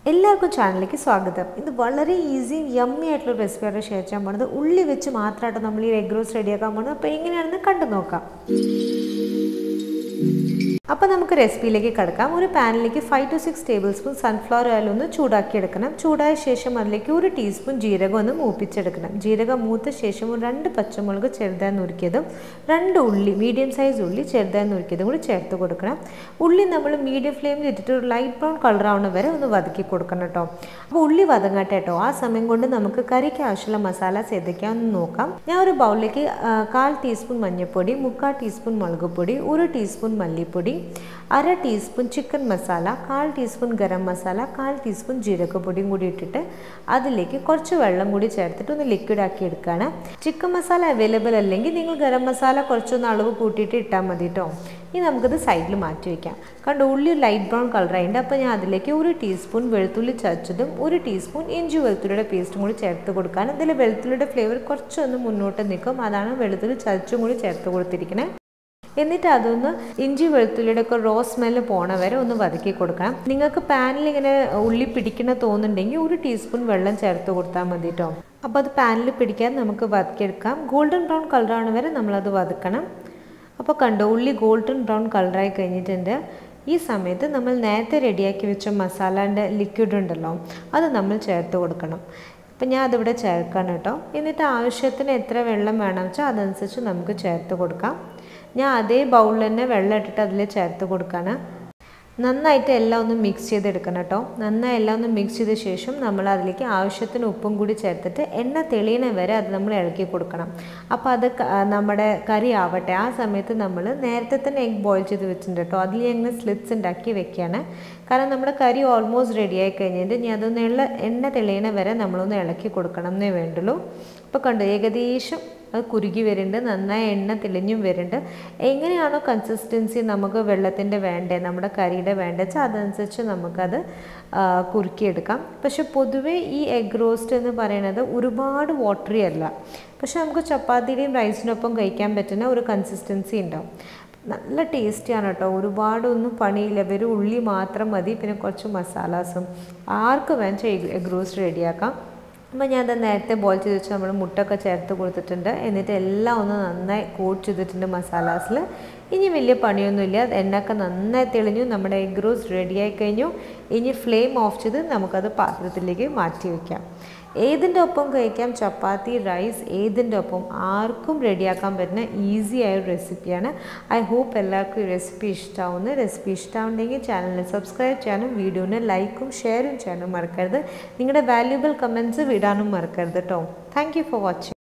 എല്ലാവർക്കും ചാനലിലേക്ക് സ്വാഗതം ഇത് വളരെ ഈസിയും യമ്മി ആയിട്ടുള്ള റെസിപ്പിയാണ് ഷെയർ ചെയ്യാൻ പോണത് ഉള്ളി വെച്ച് മാത്രമായിട്ട് നമ്മൾ ഈ എഗ് റോസ്റ്റ് റെഡിയാക്കാൻ പോകുന്നത് അപ്പോൾ എങ്ങനെയാണെന്ന് കണ്ടു നോക്കാം അപ്പോൾ നമുക്ക് റെസിപ്പിയിലേക്ക് കിടക്കാം ഒരു പാനിലേക്ക് five to six tablespoon sunflower oil ഒന്ന് ചൂടാക്കി എടുക്കണം ചൂടായ ശേഷം അതിലേക്ക് ഒരു ടീസ്പൂൺ ജീരകം ഒന്ന് മൂപ്പിച്ചെടുക്കണം ജീരകം മൂത്ത ശേഷം ഒരു രണ്ട് പച്ചമുളക് ചെറുതായി നുറുക്കിയതും രണ്ട് ഉള്ളി മീഡിയം സൈസ് ഉള്ളി ചെറുതായി നുറുക്കിയതും കൂടി ചേർത്ത് കൊടുക്കണം ഉള്ളി നമ്മൾ മീഡിയം ഫ്ലെയിമിൽ ഇട്ടിട്ട് ഒരു ലൈറ്റ് ബ്രൗൺ കളർ ആവുന്ന വരെ ഒന്ന് വതക്കി കൊടുക്കണം കേട്ടോ അപ്പോൾ ഉള്ളി വതങ്ങട്ടെ കേട്ടോ ആ സമയം കൊണ്ട് നമുക്ക് കറിക്ക് ആവശ്യമുള്ള മസാല സെതയ്ക്കാൻ ഒന്ന് നോക്കാം ഞാൻ ഒരു ബൗളിലേക്ക് കാൽ ടീസ്പൂൺ മഞ്ഞൾപ്പൊടി മുക്കാൽ ടീസ്പൂൺ മുളക് പൊടി ഒരു ടീസ്പൂൺ മല്ലിപ്പൊടി അര ടീസ്പൂൺ ചിക്കൻ മസാല കാൽ ടീസ്പൂൺ ഗരം മസാല കാൽ ടീസ്പൂൺ ജീരകപ്പൊടിയും കൂടി ഇട്ടിട്ട് അതിലേക്ക് കുറച്ച് വെള്ളം കൂടി ചേർത്തിട്ട് ഒന്ന് ലിക്വിഡ് ആക്കി എടുക്കുകയാണ് ചിക്കൻ മസാല അവൈലബിൾ അല്ലെങ്കിൽ നിങ്ങൾ ഗരം മസാല കുറച്ചൊന്ന് അളവ് കൂട്ടിയിട്ട് ഇട്ടാൽ മതി കേട്ടോ ഇനി നമുക്കത് സൈഡിൽ മാറ്റി വയ്ക്കാം കണ്ടോ ഉള്ളി ലൈറ്റ് ബ്രൗൺ കളറായിട്ടുണ്ട് അപ്പോൾ ഞാൻ അതിലേക്ക് ഒരു ടീസ്പൂൺ വെളുത്തുള്ളി ചതച്ചതും ഒരു ടീസ്പൂൺ ഇഞ്ചി വെളുത്തുള്ളിയുടെ പേസ്റ്റും കൂടി ചേർത്ത് കൊടുക്കുകയാണ് ഇതിൽ വെളുത്തുള്ളിയുടെ ഫ്ലേവർ കുറച്ചൊന്ന് മുന്നോട്ട് നിൽക്കും അതാണ് വെളുത്തുള്ളി ചതച്ചും കൂടി ചേർത്ത് കൊടുത്തിരിക്കുന്നത് എന്നിട്ട് അതൊന്ന് ഇഞ്ചി വെളുത്തുള്ളിയുടെ ഒക്കെ റോ സ്മെല്ല് പോണ വരെ ഒന്ന് വതക്കി കൊടുക്കണം നിങ്ങൾക്ക് പാനിൽ ഇങ്ങനെ ഉള്ളി പിടിക്കണ തോന്നുന്നുണ്ടെങ്കിൽ ഒരു ടീസ്പൂൺ വെള്ളം ചേർത്ത് കൊടുത്താൽ മതി കേട്ടോ അപ്പോൾ അത് പാനിൽ പിടിക്കാൻ നമുക്ക് വതക്കിയെടുക്കാം ഗോൾഡൻ ബ്രൗൺ കളറാണ് വരെ നമ്മളത് വതക്കണം അപ്പോൾ കണ്ടോ ഉള്ളി ഗോൾഡൻ ബ്രൗൺ കളറായി കഴിഞ്ഞിട്ടുണ്ട് ഈ സമയത്ത് നമ്മൾ നേരത്തെ റെഡിയാക്കി വെച്ച മസാലേൻ്റെ ലിക്വിഡ് ഉണ്ടല്ലോ അത് നമ്മൾ ചേർത്ത് കൊടുക്കണം അപ്പം ഞാൻ അതിവിടെ ചേർക്കണം കേട്ടോ എന്നിട്ട് ആവശ്യത്തിന് എത്ര വെള്ളം വേണം വെച്ചാൽ അതനുസരിച്ച് നമുക്ക് ചേർത്ത് കൊടുക്കാം ഞാൻ അതേ ബൗളിൽ തന്നെ വെള്ളം ഇട്ടിട്ട് അതിൽ ചേർത്ത് കൊടുക്കാണ് നന്നായിട്ട് എല്ലാം ഒന്ന് മിക്സ് ചെയ്തെടുക്കണം കേട്ടോ നന്നായി എല്ലാം ഒന്ന് മിക്സ് ചെയ്ത ശേഷം നമ്മൾ അതിലേക്ക് ആവശ്യത്തിന് ഉപ്പും കൂടി ചേർത്തിട്ട് എണ്ണ തെളിയണ വരെ അത് നമ്മൾ ഇളക്കി കൊടുക്കണം അപ്പോൾ അത് നമ്മുടെ കറി ആവട്ടെ ആ സമയത്ത് നമ്മൾ നേരത്തെ തന്നെ എഗ് ബോയിൽ ചെയ്ത് വെച്ചിട്ടുണ്ട് കേട്ടോ അതിൽ ഞങ്ങൾ സ്ലിറ്റ്സ് ഉണ്ടാക്കി വെക്കുകയാണ് കാരണം നമ്മുടെ കറി ഓൾമോസ്റ്റ് റെഡി ആയി കഴിഞ്ഞിട്ട് ഇനി അതൊന്ന് എണ്ണ എണ്ണ തെളിയണ വരെ നമ്മളൊന്ന് ഇളക്കി കൊടുക്കണം എന്നേ വേണ്ടുള്ളൂ അപ്പോൾ കണ്ടു ഏകദേശം അത് കുരുകി വരുന്നുണ്ട് നന്നായി എണ്ണ തെളിഞ്ഞും വരുന്നുണ്ട് എങ്ങനെയാണോ കൺസിസ്റ്റൻസി നമുക്ക് വെള്ളത്തിൻ്റെ വേണ്ടേ നമ്മുടെ കറിയുടെ വേണ്ടത് വെച്ചാൽ അതനുസരിച്ച് നമുക്കത് കുറുക്കിയെടുക്കാം പക്ഷെ പൊതുവേ ഈ എഗ് റോസ്റ്റ് എന്ന് പറയുന്നത് ഒരുപാട് വാട്ടറി അല്ല പക്ഷെ നമുക്ക് ചപ്പാത്തിയുടെയും റൈസിനൊപ്പം കഴിക്കാൻ പറ്റുന്ന ഒരു കൺസിസ്റ്റൻസി ഉണ്ടാവും നല്ല ടേസ്റ്റിയാണ് കേട്ടോ ഒരുപാടൊന്നും പണിയില്ല വെറും ഉള്ളി മാത്രം മതി പിന്നെ കുറച്ച് മസാലാസും ആർക്ക് വേണമെങ്കിൽ എഗ് റോസ്റ്റ് റെഡിയാക്കാം അപ്പോൾ ഞാൻ അത് നേരത്തെ ബോയിൽ ചെയ്ത് വെച്ച് നമ്മൾ മുട്ടൊക്കെ ചേർത്ത് കൊടുത്തിട്ടുണ്ട് എന്നിട്ട് എല്ലാം ഒന്ന് നന്നായി കോട്ട് ചെയ്തിട്ടുണ്ട് മസാലാസിൽ ഇനി വലിയ പണിയൊന്നുമില്ല എണ്ണയൊക്കെ നന്നായി തെളിഞ്ഞു നമ്മുടെ എഗ് റോസ്റ്റ് റെഡിയായി കഴിഞ്ഞു ഇനി ഫ്ലെയിം ഓഫ് ചെയ്ത് നമുക്കത് പാത്രത്തിലേക്ക് മാറ്റി വയ്ക്കാം ഏതിൻ്റെ ഒപ്പം കഴിക്കാം ചപ്പാത്തി റൈസ് ഏതിൻ്റെ ഒപ്പം ആർക്കും റെഡിയാക്കാൻ പറ്റുന്ന ഈസി ആയ ഒരു റെസിപ്പിയാണ് ഐ ഹോപ്പ് എല്ലാവർക്കും ഈ റെസിപ്പി ഇഷ്ടമാവുന്നു റെസിപ്പി ഇഷ്ടമാവുണ്ടെങ്കിൽ ചാനലിനെ സബ്സ്ക്രൈബ് ചെയ്യാനും വീഡിയോനെ ലൈക്കും ഷെയറും ചെയ്യാനും മറക്കരുത് നിങ്ങളുടെ വാല്യുബിൾ കമൻറ്റ്സ് വിടാനും മറക്കരുത് കേട്ടോ താങ്ക് യു ഫോർ വാച്ചിങ്